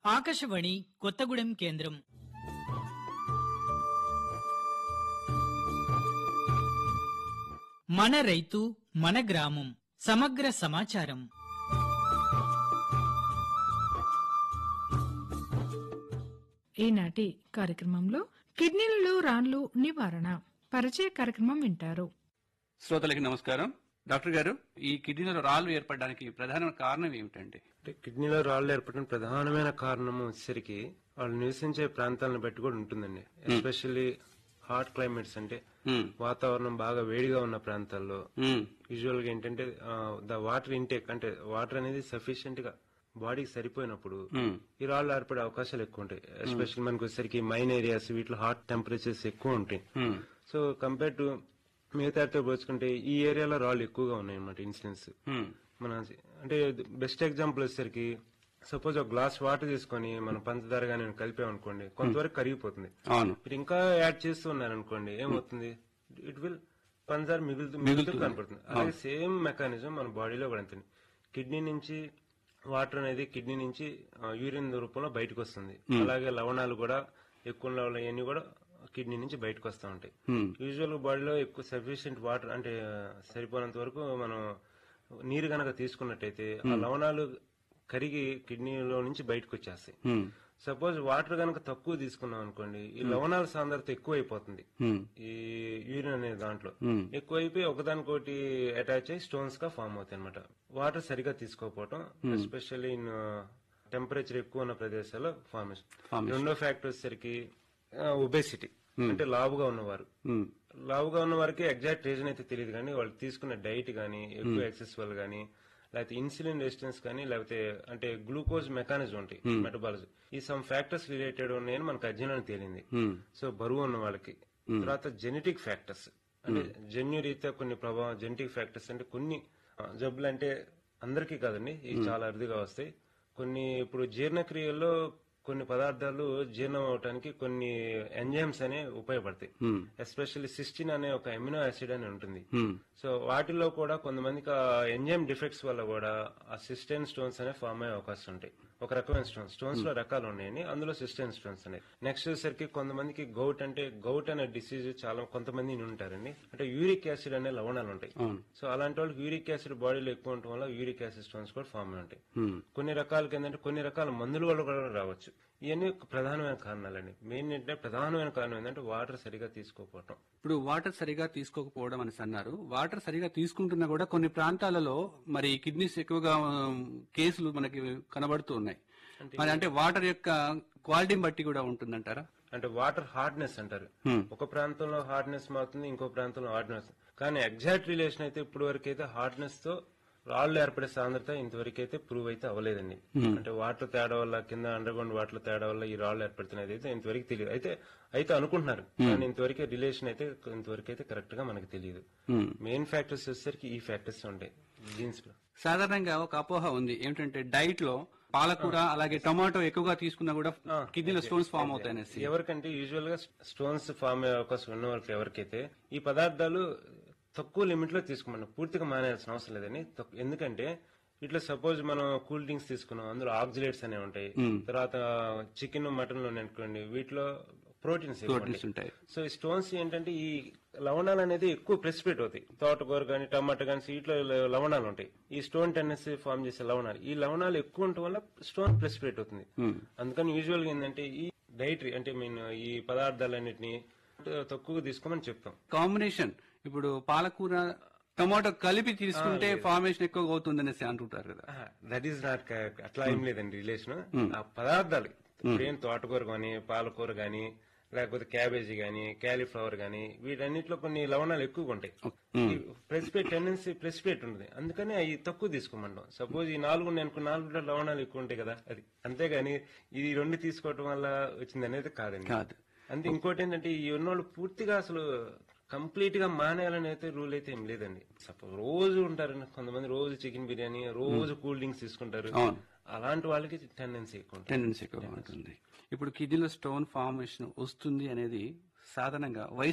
ఆకాశవాణి కొత్తగూడెం కేంద్రం మన రైతు మన గ్రామం సమగ్ర సమాచారం ఈనాటి కార్యక్రమంలో కిడ్నీలలో రాళ్లు నివారణ పరిచయ కార్యక్రమం వింటారు శ్రోతలకి నమస్కారం డాక్టర్ గారు ఈ కిడ్నీలో రాళ్లు ఏర్పడడానికి ప్రధాన కారణం ఏమిటండి అంటే కిడ్నీలో రాళ్ళు ఏర్పడడం ప్రధానమైన కారణం వచ్చేసరికి వాళ్ళు నివసించే ప్రాంతాలను బట్టి కూడా ఉంటుందండి ఎస్పెషల్లీ హాట్ క్లైమేట్స్ అంటే మ్మ్. వాతావరణం బాగా వేడిగా ఉన్న ప్రాంతాల్లో మ్మ్. యూజువల్ గా ఏంటంటే ద వాటర్ ఇంటేక్ అంటే వాటర్ అనేది సఫిషియెంట్ గా బాడీకి సరిపోయినప్పుడు మ్మ్. ఈ రాళ్ళు ఏర్పడే అవకాశాలు ఎక్కువ ఉంటాయి ఎస్పెషల్లీ మనకు వచ్చేసరికి మైన్ ఏరియాస్ వీటిలో హాట్ టెంపరేచర్స్ ఎక్కువ ఉంటాయి మ్మ్. సో కంపేర్ టు మిగతాతో పోల్చుకుంటే ఈ ఏరియాలో రాళ్ళు ఎక్కువగా ఉన్నాయి అన్నమాట ఇన్సిడెన్స్ మ్మ్. మన అంటే బెస్ట్ ఎగ్జాంపుల్ వచ్చేసరికి సపోజ్ ఒక గ్లాస్ వాటర్ తీసుకొని మనం పంచదార కానీ కలిపామనుకోండి కొంతవరకు కరిగిపోతుంది అవును మీరు ఇంకా యాడ్ చేస్తూ ఉన్నారనుకోండి ఏమవుతుంది ఇట్ విల్ పంచదార మిగులుతూ మిగులుతూ కనపడుతుంది అలాగే సేమ్ మెకానిజం మన బాడీలో కూడా అంతే కిడ్నీ నుంచి వాటర్ అనేది కిడ్నీ నుంచి యూరిన్ రూపంలో బయటకు వస్తుంది అలాగే లవణాలు కూడా ఎక్కువ లవణాలు ఇవన్నీ కూడా కిడ్నీ నుంచి బయటకు వస్తూ ఉంటాయి మ్మ్. యూజువల్ బాడీలో ఎక్కువ సఫిషియెంట్ వాటర్ అంటే ఆ, సరిపోనంత వరకు మనం నీరు గనక తీసుకున్నట్టయితే ఆ లవణాలు కరిగి కిడ్నీలో నుంచి బయటకు వచ్చేస్తాయి మ్మ్. సపోజ్ వాటర్ గనక తక్కువ తీసుకున్నాం అనుకోండి ఈ లవణాల సాంద్రత ఎక్కువ అయిపోతుంది మ్మ్. ఈ యూరిన్ అనే దాంట్లో ఎక్కువైపోయి ఒకదానికోటి అటాచ్ అయ్యి స్టోన్స్ గా ఫామ్ అవుతాయి అనమాట వాటర్ సరిగా తీసుకోకపోవటం ఎస్పెషల్లీ ఇన్ టెంపరేచర్ ఎక్కువ ఉన్న ప్రదేశాల్లో ఫార్మేషన్ రెండో ఫ్యాక్టర్ వచ్చేసరికి ఒబేసిటీ అంటే లావుగా ఉన్నవారు మ్మ్. లావుగా ఉన్న వారికి ఎగ్జాక్ట్ రీజన్ అయితే తెలియదు కానీ వాళ్ళు తీసుకున్న డైట్ గానీ ఎక్కువ ఎక్సెస్ వల్ల గానీ లేకపోతే ఇన్సులిన్ రెసిస్టెన్స్ కానీ లేకపోతే అంటే గ్లూకోజ్ మెకానిజం ఉంటాయి మెటబాలిజం ఈ సమ్ ఫ్యాక్టర్స్ రిలేటెడ్ ఉన్నాయని మనకు అధ్యయనం తేలింది మ్మ్. సో బరువు ఉన్న వాళ్ళకి తర్వాత జెనెటిక్ ఫ్యాక్టర్స్ అంటే జన్యురీత్యా కొన్ని ప్రభావం జెనెటిక్ ఫ్యాక్టర్స్ అంటే కొన్ని ఆ, జబ్బులు అంటే అందరికీ కాదండి ఇవి చాలా అరుదుగా వస్తాయి కొన్ని ఇప్పుడు జీర్ణక్రియల్లో కొన్ని పదార్థాలు జీర్ణం అవడానికి కొన్ని ఎంజైమ్స్ అనే ఉపయోగపడతాయి ఎస్పెషల్లీ సిస్టిన్ అనే ఒక ఎమినో యాసిడ్ అని ఉంటుంది మ్మ్. సో వాటిలో కూడా కొంతమందికి ఆ ఎంజైమ్ డిఫెక్ట్స్ వల్ల కూడా ఆ సిస్టైన్ స్టోన్స్ అనే ఫామ్ అయ్యే అవకాశం ఉంటాయి ఒక రకమైన స్టోన్స్ స్టోన్స్ లో రకాలు ఉన్నాయని అందులో సిస్టైన్ స్టోన్స్ ఉన్నాయి నెక్స్ట్ వచ్చేసరికి కొంతమందికి గౌట్ అంటే గౌట్ అనే డిసీజ్ చాలా కొంతమంది ఉంటారండి అంటే యూరిక్ యాసిడ్ అనే లవణాలు ఉంటాయి సో అలాంటి వాళ్ళకి యూరిక్ యాసిడ్ బాడీలో ఎక్కువ ఉండటం వల్ల యూరిక్ యాసిడ్ స్టోన్స్ కూడా ఫామ్ అయి ఉంటాయి మ్మ్. కొన్ని రకాలకి ఏంటంటే కొన్ని రకాల మందుల వల్ల కూడా రావచ్చు ఇవన్నీ ఒక ప్రధానమైన కారణాలండి మెయిన్ ఏంటంటే ప్రధానమైన కారణం ఏంటంటే వాటర్ సరిగా తీసుకోకపోవటం ఇప్పుడు వాటర్ సరిగా తీసుకోకపోవడం అని అన్నారు వాటర్ సరిగా తీసుకుంటున్నా కూడా కొన్ని ప్రాంతాలలో మరి కిడ్నీస్ ఎక్కువగా ఉమ్, కేసులు మనకి కనబడుతూ ఉన్నాయి మరి అంటే వాటర్ యొక్క క్వాలిటీని బట్టి కూడా ఉంటుందంటారా అంటే వాటర్ హార్డ్నెస్ అంటారు ఒక ప్రాంతంలో హార్డ్నెస్ మారుతుంది ఇంకో ప్రాంతంలో హార్డ్నెస్ కానీ ఎగ్జాక్ట్ రిలేషన్ అయితే ఇప్పుడు వరకు అయితే హార్డ్నెస్ తో రాళ్లు ఏర్పడే సాంద్రత ఇంతవరకు అయితే ప్రూవ్ అయితే అవ్వలేదండి అంటే వాటర్ తేడా వల్ల కింద అండర్ గ్రౌండ్ వాటర్ తేడా వల్ల ఈ రాళ్లు ఏర్పడుతున్నాయి అయితే ఇంతవరకు తెలియదు అయితే అయితే అనుకుంటున్నారు కానీ ఇంతవరకు రిలేషన్ అయితే ఇంతవరకు అయితే కరెక్ట్ గా మనకు తెలియదు మ్మ్. మెయిన్ ఫ్యాక్టర్స్ వచ్చేసరికి ఈ ఫ్యాక్టర్స్ ఉంటాయి జీన్స్ లో సాధారణంగా ఒక అపోహ ఉంది ఏమిటంటే డైట్ లో పాలకూర అలాగే టొమాటో ఎక్కువగా తీసుకున్నా కూడా కిడ్నీలో స్టోన్స్ ఫామ్ అవుతాయి అనేసి ఎవరికంటే యూజువల్ గా స్టోన్స్ ఫామ్ అయ్యే అవకాశం ఉన్న వాళ్ళకి ఎవరికైతే ఈ పదార్థాలు తక్కువ లిమిట్ లో తీసుకోమన్నా పూర్తిగా మానేయాల్సిన అవసరం లేదని తక్కు- ఎందుకంటే ఇట్లా సపోజ్ మనం కూల్ డ్రింక్స్ తీసుకున్నాం అందులో ఆక్సిలేట్స్ అనేవి ఉంటాయి తర్వాత చికెన్ మటన్ లో అనుకోండి వీటిలో ప్రోటీన్స్ ప్రోటీన్స్ ఉంటాయి సో ఈ స్టోన్స్ ఏంటంటే ఈ లవణాలు అనేది ఎక్కువ ప్రెసిపేట్ అవుతాయి తోటకూర కానీ టమాటా కానీ వీటిలో ల- లవణాలు ఉంటాయి ఈ స్టోన్ టెండెన్సీ ఫామ్ చేసే లవణాలు ఈ లవణాలు ఎక్కువ ఉండటం వల్ల స్టోన్ ప్రెసిపేట్ అవుతుంది అందుకని యూజువల్ గా ఏంటంటే ఈ డైటరీ అంటే మీన్ ఈ పదార్థాలన్నిటిని తక్కువ తీసుకోమని చెప్తాం కాంబినేషన్ ఇప్పుడు పాలకూర టొమాటో కలిపి తీసుకుంటే ఫార్మేషన్ ఎక్కువగా అవుతుంది అనేసి అంటుంటారు కదా దట్ ఈస్ నాట్ అట్లా ఏం లేదండి రిలేషన్ ఆ పదార్థాలు ఏం తోటకూర గాని పాలకూర గాని లేకపోతే క్యాబేజీ గాని క్యాలీఫ్లవర్ గాని వీటన్నిటిలో కొన్ని లవణాలు ఎక్కువగా ఉంటాయి ప్రెసిపేట్ టెండెన్సీ ప్రెసిపేట్ ఉంటుంది అందుకని అవి తక్కువ తీసుకోమంటాం సపోజ్ ఈ నాలుగు ఉన్నాయి అనుకో నాలుగులో లవణాలు ఎక్కువ ఉంటాయి కదా అది అంతేగాని ఇది రెండు తీసుకోవటం వల్ల వచ్చింది అనేది కాదండి కాదు. అంటే ఇంకోటి ఏంటంటే ఈ ఉన్నోళ్ళు పూర్తిగా అసలు కంప్లీట్ గా మానేయాలని అయితే రూల్ అయితే ఏం లేదండి సపోజ్ రోజు ఉంటారండి కొంతమంది రోజు చికెన్ బిర్యానీ రోజు కూల్ డ్రింక్స్ తీసుకుంటారు అవును. అలాంటి వాళ్ళకి టెండెన్సీ ఎక్కువ ఉంటుంది టెండెన్సీ ఎక్కువగా ఉంటుంది ఇప్పుడు కిడ్నీలో స్టోన్ ఫార్మేషన్ వస్తుంది అనేది సాధారణంగా వయసు